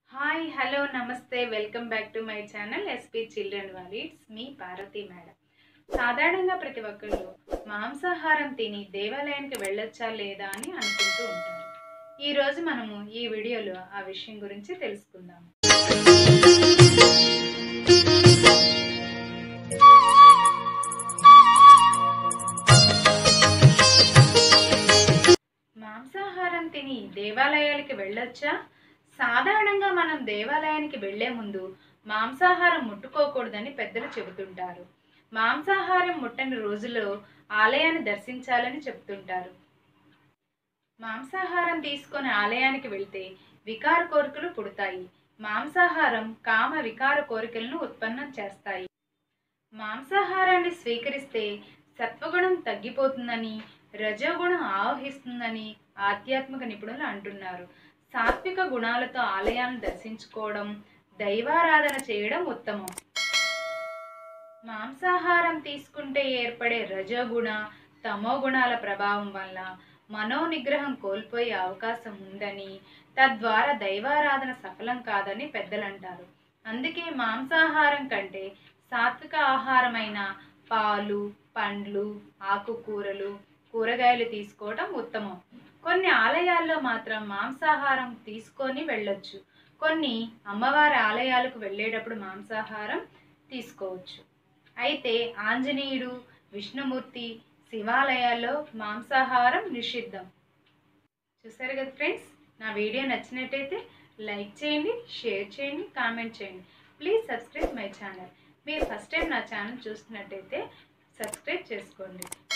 hi hello namaste welcome back to my channel SP children వాళ్ళు it's me Parvathi madam సాధారణంగా ప్రతి ఒక్కళ్ళు మాంసాహారం తిని దేవాలయానికి వెళ్ళొచ్చా లేదా అని అనుకుంటూ ఉంటారు ఈరోజు మనము ఈ వీడియోలో ఆ విషయం గురించి తెలుసుకుందాం మాంసాహారం తిని దేవాలయాలకి వెళ్ళొచ్చా సాధారణంగా మనం దేవాలయానికి వెళ్లే ముందు మాంసాహారం ముట్టుకోకూడదని పెద్దలు చెబుతుంటారు మాంసాహారం ముట్టని రోజుల్లో ఆలయాన్ని దర్శించాలని చెబుతుంటారు మాంసాహారం తీసుకొని ఆలయానికి వెళ్తే వికార కోరికలు పుడతాయి మాంసాహారం కామ వికార కోరికలను ఉత్పన్నం చేస్తాయి మాంసాహారాన్ని స్వీకరిస్తే సత్వగుణం తగ్గిపోతుందని రజోగుణం ఆవహిస్తుందని ఆధ్యాత్మిక నిపుణులు అంటున్నారు సాత్విక గుణాలతో ఆలయాన్ని దర్శించుకోవడం దైవారాధన చేయడం ఉత్తమం మాంసాహారం తీసుకుంటే ఏర్పడే రజోగుణ తమో గుణాల ప్రభావం వల్ల మనోనిగ్రహం కోల్పోయే అవకాశం ఉందని తద్వారా దైవారాధన సఫలం కాదని పెద్దలంటారు అందుకే మాంసాహారం కంటే సాత్విక ఆహారమైన పాలు పండ్లు ఆకుకూరలు కూరగాయలు తీసుకోవడం ఉత్తమం కొన్ని ఆలయాల్లో మాత్రం మాంసాహారం తీసుకొని వెళ్ళొచ్చు కొన్ని అమ్మవారి ఆలయాలకు వెళ్ళేటప్పుడు మాంసాహారం తీసుకోవచ్చు అయితే ఆంజనేయుడు విష్ణుమూర్తి శివాలయాల్లో మాంసాహారం నిషిద్ధం చూసారు కదా ఫ్రెండ్స్ నా వీడియో నచ్చినట్టయితే లైక్ చేయండి షేర్ చేయండి కామెంట్ చేయండి ప్లీజ్ సబ్స్క్రైబ్ మై ఛానల్ మీరు ఫస్ట్ టైం నా ఛానల్ చూస్తున్నట్టయితే సబ్స్క్రైబ్ చేసుకోండి